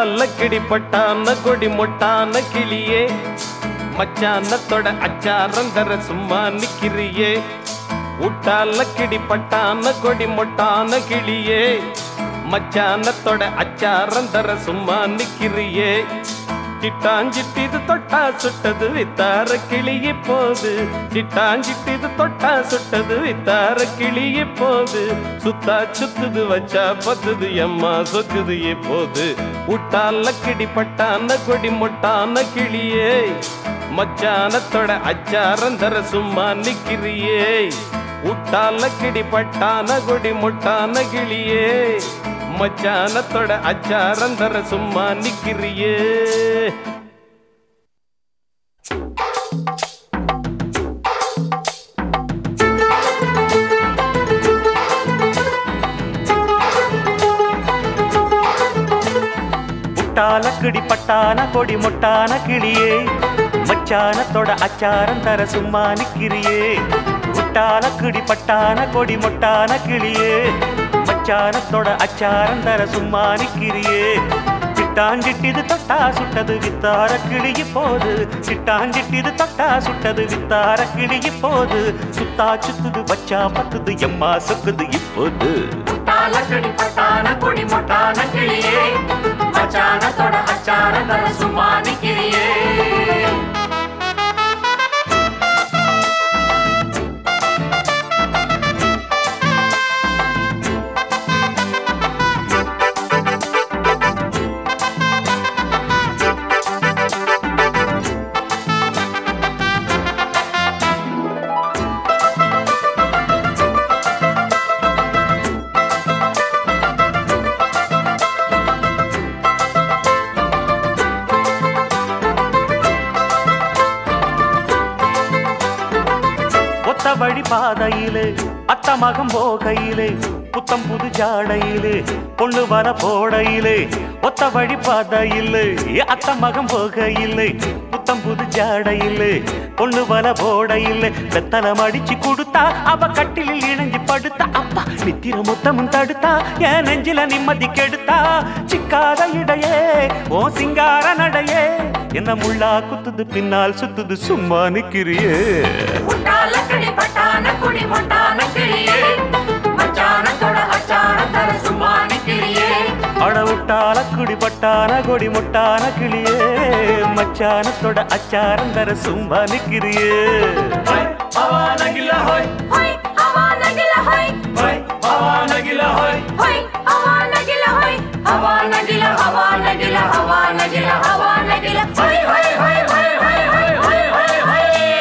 உட்டால கிடிப்பட்டான கொடி மொட்டான கிளியே மச்சானத்தோட அச்சாரம் தர சும்மா நிக்கிறியே உட்டால கிடிப்பட்டான கொடி மொட்டான கிளியே மச்சானத்தோட அச்சாரம் தர சும்மா நிக்கிறியே சிட்டாஞ்சிட்டிது தொட்டா சுட்டது வித்தார கிளிய போது சிட்டாஞ்சிட்டிது தொட்டா சுட்டது வித்தார கிளிய போது சுத்தா சுத்துது வச்சா பத்துது எம்மா சொக்குது இப்போது உட்டால கிடிப்பட்டான கொடி மொட்டான கிளியே மச்சானத்தோட அச்சாரம் தர சும்மா நிக்கிறியே உட்டால கிடிப்பட்டான கொடி மொட்டான கிளியே மச்சானத்தோட அச்சாரம் தர சும்மா நிக்கிறியே முட்டால கிடி பட்டான கொடி முட்டான கிளியே மச்சானத்தோட அச்சாரம் தர சும்மா நிக்கிறியே முட்டால கிடி பட்டான கொடி முட்டான கிளியே மச்சானத்தோட அச்சாரம் தர சும்மா நிக்கிறியே சிட்டாஞ்சிட்டிது தொட்டா சுட்டது வித்தார கிளிய போது சிட்டாஞ்சிட்டிது தொட்டா சுட்டது வித்தார கிளிய போது சுத்தா சுத்துது வச்சா பத்துது எம்மா சொக்குது இப்போது முட்டாலக்கடி பட்டான கொடி மொட்டான கிளியே மச்சானத்தோட அச்சார தர சும்மா நிக்கிறியே ஒத்த வழி பாதையிலே அத்த மகம் போகையிலே புத்தம் புது ஜாடையிலே பொண்ணு வர போடையிலே ஒத்த வழி பாதையிலே அத்த மகம் போகையிலே புத்தம் புது ஜாடையிலே பொண்ணு வர போடையிலே வெத்தலம் அடிச்சு கொடுத்தா அவ கட்டிலில் இணைஞ்சு படுத்தா அப்பா நித்திர மொத்தமும் தடுத்தா என் நெஞ்சில நிம்மதி கெடுத்தா சிக்காத இடையே ஓ சிங்கார நடையே என்ன முள்ளா குத்துது பின்னால் சுத்துது சும்மா நிக்கிறியே முட்டாலக்கடி பட்டான கொடி மொட்டான கிளியே மச்சானத்தோட அச்சார தர சும்மா நிக்கிறியே அடவுட்டால குடிபட்டான கொடி முட்டான கிளியே மச்சானத்தோட அச்சாரம் தர சும்மா நிக்கிறியே அவானகில ஹோய் ஹொய் அவா நகில ஹொய் ஹோய் அவானகில ஹோய் ஹொய் அவா நகில ஹொய் அவா நகில அவா நகில அவா நகில அவா நகில ஹொய் ஹொய் ஹொய் ஹொய் ஹொய் ஹொய் ஹொய் ஹொய் ஹொய்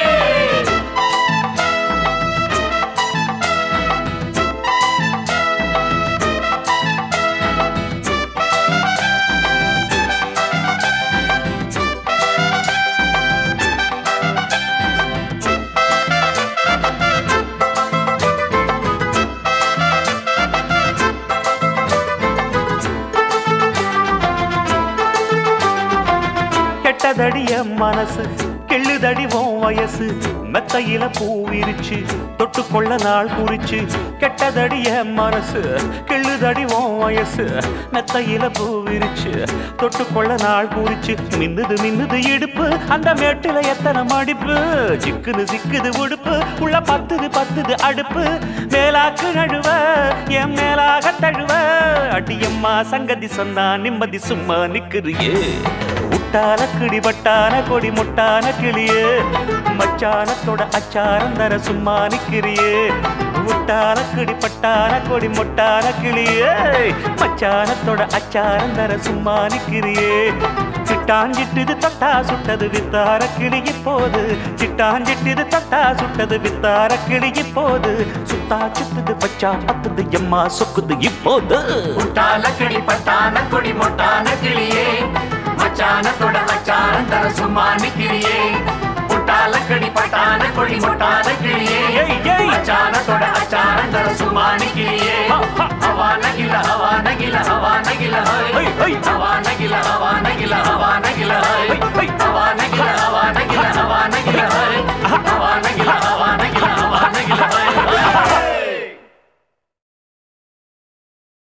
கெட்டதடி என் மனசு கிள்ளுதடி உன் வயசு மெத்தையில பூ விரிச்சு தொட்டுக்கொள்ள நாள் குறிச்சு கெட்டதடி என் மனசு கிள்ளுதடி உன் வயசு மெத்தையில பூ விரிச்சு தொட்டுக்கொள்ள நாள் குறிச்சு மின்னுது மின்னுது இடுப்பு அந்த மேட்டுல எத்தனை மடிப்பு சிக்குது சிக்குது உடுப்பு உள்ள பத்துது பத்துது அடுப்பு மேலாக்கு நழுவ என் மேலாக தழுவ அடியம்மா சங்கதி சொன்னா நிம்மதி சும்மா நிக்கிறியே முட்டான கிடிபட்டான கொடி முட்டான கிளியே மச்சானத்தோட அச்சாரம் தர சும்மா நிக்கிறியே முட்டான கிடிப்பட்டான கொடி முட்டான கிளியே மச்சானத்தோட அச்சாரம் தர சும்மா நிக்கிறியே சிட்டாஞ்சிட்டுது தொட்டா சுட்டது வித்தார கிளிய போது சிட்டாஞ்சிட்டுது தொட்டா சுட்டது வித்தார கிளிய போது சுத்தா சுத்துது பச்சா பத்துது எம்மா சொக்குது இப்போது முட்டாலக்கடி பட்டான கொடி மொட்டான கிளியே மச்சானத்தோட அச்சாரம் தர சும்மா நிக்கிறியே முட்டாலக்கடி பட்டான கொடி மொட்டான கிளியே ஏய், ஏய். மச்சானத்தோட அச்சாரம் தர சும்மா நிக்கிறியே ஹா, ஹா. ஹவா நகில ஹவா நகில ஹவா நகில ஹை, ஹை ஹை. ஹவா நகில ஹவா நகில ஹவா நகில ஹை ஹை, ஹை. ஹவா நகில ஹவா நகில ஹவா நகில ஹை